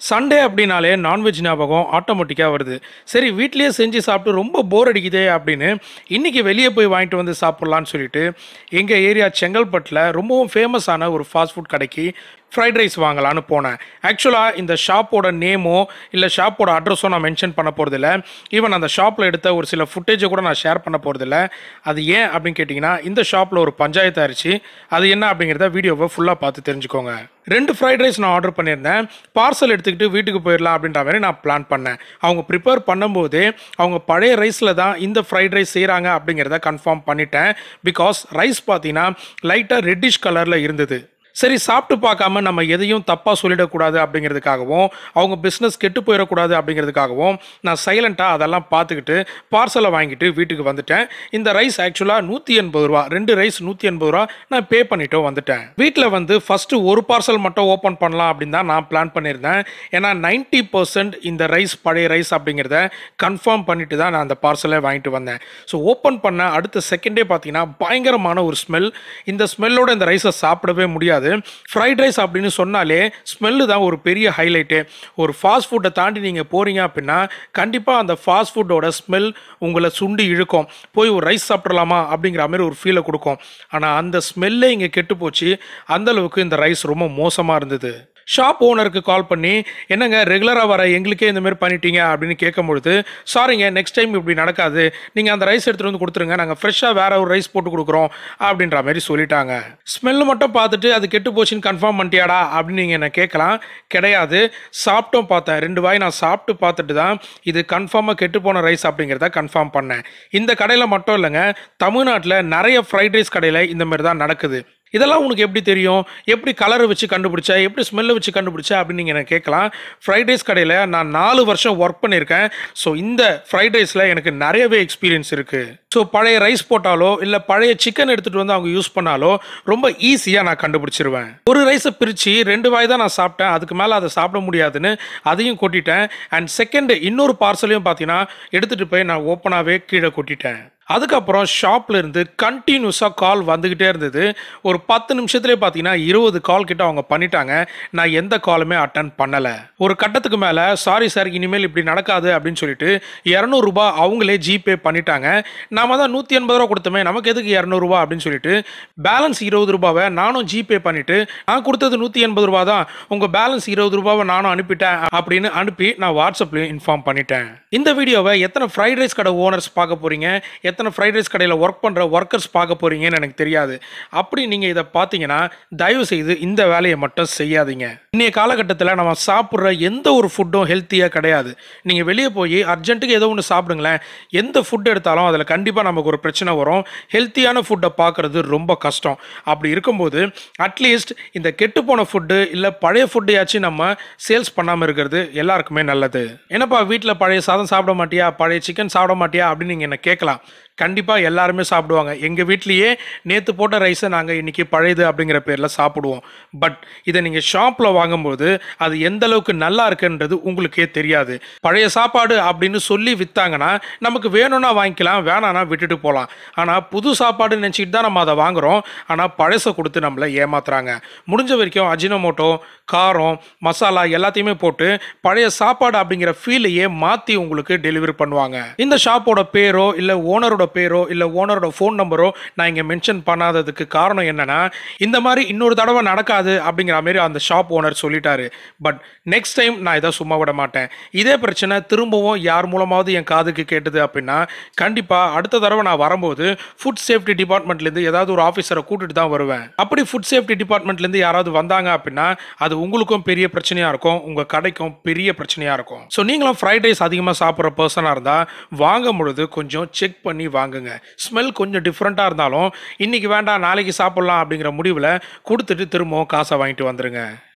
Sunday அப்படின்னாலே non veg ஞாபகம் ஆட்டோமேட்டிக்காக வருது சரி வீட்லேயே செஞ்சு சாப்பிட்டு ரொம்ப போர் அடிக்குதே அப்படின்னு இன்றைக்கி வெளியே போய் வாங்கிட்டு வந்து சாப்பிட்லான்னு சொல்லிட்டு எங்கள் ஏரியா செங்கல்பட்டில் ரொம்பவும் ஃபேமஸான ஒரு ஃபாஸ்ட் ஃபுட் கடைக்கு ஃப்ரைட் ரைஸ் வாங்கலான்னு போனேன் ஆக்சுவலாக இந்த ஷாப்போட நேமோ இல்லை ஷாப்போட அட்ரஸோ நான் மென்ஷன் பண்ண போகிறதில்ல ஈவன் அந்த ஷாப்பில் எடுத்த ஒரு சில ஃபுட்டேஜை கூட நான் ஷேர் பண்ண போகிறதில்ல அது ஏன் அப்படின்னு கேட்டிங்கன்னா இந்த ஷாப்பில் ஒரு பஞ்சாயத்து ஆயிடுச்சு அது என்ன அப்படிங்கிறத வீடியோவை ஃபுல்லாக பார்த்து தெரிஞ்சுக்கோங்க ரெண்டு ஃப்ரைட் ரைஸ் நான் ஆர்டர் பண்ணியிருந்தேன் பார்சல் எடுத்துக்கிட்டு வீட்டுக்கு போயிடலாம் அப்படின்ற மாதிரி நான் பிளான் பண்ணேன் அவங்க ப்ரிப்பேர் பண்ணும்போதே அவங்க பழைய ரைஸில் தான் இந்த ஃப்ரைட் ரைஸ் செய்கிறாங்க அப்படிங்கிறத கன்ஃபார்ம் பண்ணிட்டேன் பிகாஸ் ரைஸ் பார்த்தீங்கன்னா லைட்டாக ரெட்டிஷ் கலரில் இருந்தது சரி சாப்பிட்டு பார்க்காம நம்ம எதையும் தப்பாக சொல்லிடக்கூடாது அப்படிங்கிறதுக்காகவும் அவங்க பிஸ்னஸ் கெட்டு போயிடக்கூடாது அப்படிங்கிறதுக்காகவும் நான் சைலண்ட்டாக அதெல்லாம் பார்த்துக்கிட்டு பார்சலை வாங்கிட்டு வீட்டுக்கு வந்துட்டேன் இந்த ரைஸ் ஆக்சுவலாக நூற்றி எண்பது ரூபா ரெண்டு ரைஸ் நூற்றி எண்பது ரூபா நான் பே பண்ணிட்டு வந்துட்டேன் வீட்டில் வந்து ஃபஸ்ட்டு ஒரு பார்சல் மட்டும் ஓப்பன் பண்ணலாம் அப்படின்னு தான் நான் பிளான் பண்ணியிருந்தேன் ஏன்னா நைன்ட்டி பர்சன்ட் இந்த ரைஸ் பழைய ரைஸ் அப்படிங்கிறத கன்ஃபார்ம் பண்ணிட்டு தான் நான் அந்த பார்சலை வாங்கிட்டு வந்தேன் ஸோ ஓப்பன் பண்ண அடுத்த செகண்டே பார்த்தீங்கன்னா பயங்கரமான ஒரு ஸ்மெல் இந்த ஸ்மெல்லோட இந்த ரைஸை சாப்பிடவே முடியாது ஃப்ரைட் ரைஸ் அப்படின்னு சொன்னாலே ஸ்மெல்லு தான் ஒரு பெரிய ஹைலைட்டு ஒரு ஃபாஸ்ட் ஃபுட்டை தாண்டி நீங்கள் போகிறீங்க அப்படின்னா கண்டிப்பாக அந்த ஃபாஸ்ட் ஃபுட்டோட ஸ்மெல் உங்களை சுண்டி இழுக்கும் போய் ஒரு ரைஸ் சாப்பிட்றலாமா அப்படிங்கிற மாதிரி ஒரு ஃபீலை கொடுக்கும் ஆனால் அந்த ஸ்மெல்லே இங்கே கெட்டு போச்சு அந்தளவுக்கு இந்த ரைஸ் ரொம்ப மோசமாக இருந்தது ஷாப் ஓனருக்கு கால் பண்ணி என்னங்க ரெகுலராக வர எங்களுக்கே இந்த மாதிரி பண்ணிட்டீங்க அப்படின்னு கேட்கும்பொழுது சாரிங்க நெக்ஸ்ட் டைம் இப்படி நடக்காது நீங்கள் அந்த ரைஸ் எடுத்துகிட்டு வந்து கொடுத்துருங்க நாங்கள் ஃப்ரெஷ்ஷாக வேற ஒரு ரைஸ் போட்டு கொடுக்குறோம் அப்படின்ற மாதிரி சொல்லிட்டாங்க ஸ்மெல்லு மட்டும் பார்த்துட்டு அது கெட்டு போச்சுன்னு கன்ஃபார்ம் பண்ணிட்டியாடா அப்படின்னு நீங்கள் என்ன கேட்கலாம் கிடையாது சாப்பிட்டோம் பார்த்தேன் ரெண்டு வாய் நான் சாப்பிட்டு பார்த்துட்டு தான் இது கன்ஃபார்மாக கெட்டு போன ரைஸ் அப்படிங்கிறத கன்ஃபார்ம் பண்ணேன் இந்த கடையில் மட்டும் இல்லைங்க தமிழ்நாட்டில் நிறைய ஃப்ரைட் ரைஸ் கடையில் இந்த மாதிரி தான் நடக்குது இதெல்லாம் உனக்கு எப்படி தெரியும் எப்படி கலரை வச்சு கண்டுபிடிச்ச எப்படி ஸ்மெல்லை வச்சு கண்டுபிடிச்ச அப்படின்னு நீங்கள் எனக்கு கேட்கலாம் ஃப்ரைட் ரைஸ் கடையில் நான் நாலு வருஷம் ஒர்க் பண்ணியிருக்கேன் ஸோ இந்த ஃப்ரைட் ரைஸில் எனக்கு நிறையவே எக்ஸ்பீரியன்ஸ் இருக்குது ஸோ பழைய ரைஸ் போட்டாலோ இல்லை பழைய சிக்கன் எடுத்துகிட்டு வந்து அவங்க யூஸ் பண்ணாலோ ரொம்ப ஈஸியாக நான் கண்டுபிடிச்சிருவேன் ஒரு ரைஸை பிரித்து ரெண்டு வாய் தான் நான் சாப்பிட்டேன் அதுக்கு மேலே அதை சாப்பிட முடியாதுன்னு அதையும் கொட்டிட்டேன் அண்ட் செகண்ட் இன்னொரு பார்சலையும் பார்த்தீங்கன்னா எடுத்துகிட்டு போய் நான் ஓப்பனாகவே கீழே கொட்டிட்டேன் அதுக்கப்புறம் ஷாப்ல இருந்து கண்டினியூஸாக கால் வந்துக்கிட்டே இருந்தது ஒரு பத்து நிமிஷத்துலேயே பார்த்தீங்கன்னா இருபது கால் கிட்ட அவங்க பண்ணிட்டாங்க நான் எந்த காலுமே அட்டன் பண்ணலை ஒரு கட்டத்துக்கு மேலே சாரி சார் இனிமேல் இப்படி நடக்காது அப்படின்னு சொல்லிட்டு இரநூறுபா அவங்களே ஜிபே பண்ணிட்டாங்க நாம தான் நூற்றி எண்பது ரூபா கொடுத்தோமே நமக்கு எதுக்கு இரநூறுபா அப்படின்னு சொல்லிட்டு பேலன்ஸ் இருபது ரூபாவை நானும் ஜிபே பண்ணிட்டு நான் கொடுத்தது நூற்றி எண்பது ரூபா தான் உங்கள் பேலன்ஸ் இருபது ரூபாவை நானும் அனுப்பிட்டேன் அப்படின்னு அனுப்பி நான் வாட்ஸ்அப்லையும் இன்ஃபார்ம் பண்ணிட்டேன் இந்த வீடியோவை எத்தனை ஃப்ரைட் ரைஸ் கடை ஓனர்ஸ் பார்க்க போறீங்க எத்தனை ஃப்ரைட் ரைஸ் கடையில் ஒர்க் பண்ணுற ஒர்க்கர்ஸ் பார்க்க போறீங்கன்னு எனக்கு தெரியாது அப்படி நீங்கள் இதை பார்த்தீங்கன்னா தயவு செய்து இந்த வேலையை மட்டும் செய்யாதீங்க இன்றைய காலகட்டத்தில் நம்ம சாப்பிட்ற எந்த ஒரு ஃபுட்டும் ஹெல்த்தியாக கிடையாது நீங்கள் வெளியே போய் அர்ஜென்ட்டுக்கு ஏதோ ஒன்று சாப்பிடுங்களேன் எந்த ஃபுட் எடுத்தாலும் அதில் கண்டிப்பாக நமக்கு ஒரு பிரச்சனை வரும் ஹெல்த்தியான ஃபுட்டை பார்க்குறது ரொம்ப கஷ்டம் அப்படி இருக்கும்போது அட்லீஸ்ட் இந்த கெட்டுப்போன ஃபுட்டு இல்லை பழைய ஃபுட்டையாச்சும் நம்ம சேல்ஸ் பண்ணாமல் இருக்கிறது எல்லாருக்குமே நல்லது என்னப்பா வீட்டில் பழைய சாதம் சாப்பிட மாட்டியா பழைய சிக்கன் சாப்பிட மாட்டியா அப்படின்னு நீங்கள் என்ன கேட்கலாம் கண்டிப்பாக எல்லாருமே சாப்பிடுவாங்க எங்கள் வீட்லேயே நேற்று போட்ட ரைஸை நாங்கள் இன்றைக்கி பழையது அப்படிங்கிற பேரில் சாப்பிடுவோம் பட் இதை நீங்கள் ஷாப்பில் வாங்கும்போது அது எந்த அளவுக்கு நல்லா இருக்குன்றது உங்களுக்கே தெரியாது பழைய சாப்பாடு அப்படின்னு சொல்லி விற்றாங்கன்னா நமக்கு வேணும்னா வாங்கிக்கலாம் வேணான்னா விட்டுட்டு போகலாம் ஆனால் புது சாப்பாடு நினச்சிட்டு தான் நம்ம அதை வாங்குகிறோம் ஆனால் பழசை கொடுத்து நம்மளை ஏமாத்துறாங்க முடிஞ்ச வரைக்கும் அஜினோமோட்டோ காரம் மசாலா எல்லாத்தையுமே போட்டு பழைய சாப்பாடு அப்படிங்கிற ஃபீலையே மாற்றி உங்களுக்கு டெலிவரி பண்ணுவாங்க இந்த ஷாப்போட பேரோ இல்லை ஓனரோட பேரோ இல்லை ஓனரோட ஃபோன் நம்பரோ நான் இங்கே மென்ஷன் பண்ணாததுக்கு காரணம் என்னன்னா இந்த மாதிரி இன்னொரு தடவை நடக்காது அப்படிங்கிற மாதிரி அந்த ஷாப் ஓனர் சொல்லிட்டாரு பட் நெக்ஸ்ட் டைம் நான் இதை சும்மா விட மாட்டேன் இதே பிரச்சனை திரும்பவும் யார் மூலமாவது என் காதுக்கு கேட்டது அப்படின்னா கண்டிப்பாக அடுத்த தடவை நான் வரும்போது ஃபுட் சேஃப்டி டிபார்ட்மெண்ட்லேருந்து ஏதாவது ஒரு ஆஃபீஸரை கூட்டிட்டு தான் வருவேன் அப்படி ஃபுட் சேஃப்டி டிபார்ட்மெண்ட்லேருந்து யாராவது வந்தாங்க அப்படின்னா அது உங்களுக்கும் பெரிய பிரச்சனையாக இருக்கும் உங்கள் கடைக்கும் பெரிய பிரச்சனையாக இருக்கும் ஸோ நீங்களும் ஃப்ரைட் ரைஸ் அதிகமாக சாப்பிட்ற பர்சனாக இருந்தால் வாங்கும் பொழுது கொஞ்சம் செக் பண்ணி வாங்குங்க ஸ்மெல் கொஞ்சம் டிஃப்ரெண்ட்டாக இருந்தாலும் இன்னைக்கு வேண்டாம் நாளைக்கு சாப்பிட்லாம் அப்படிங்கிற முடிவில் கொடுத்துட்டு திரும்பவும் காசை வாங்கிட்டு வந்துருங்க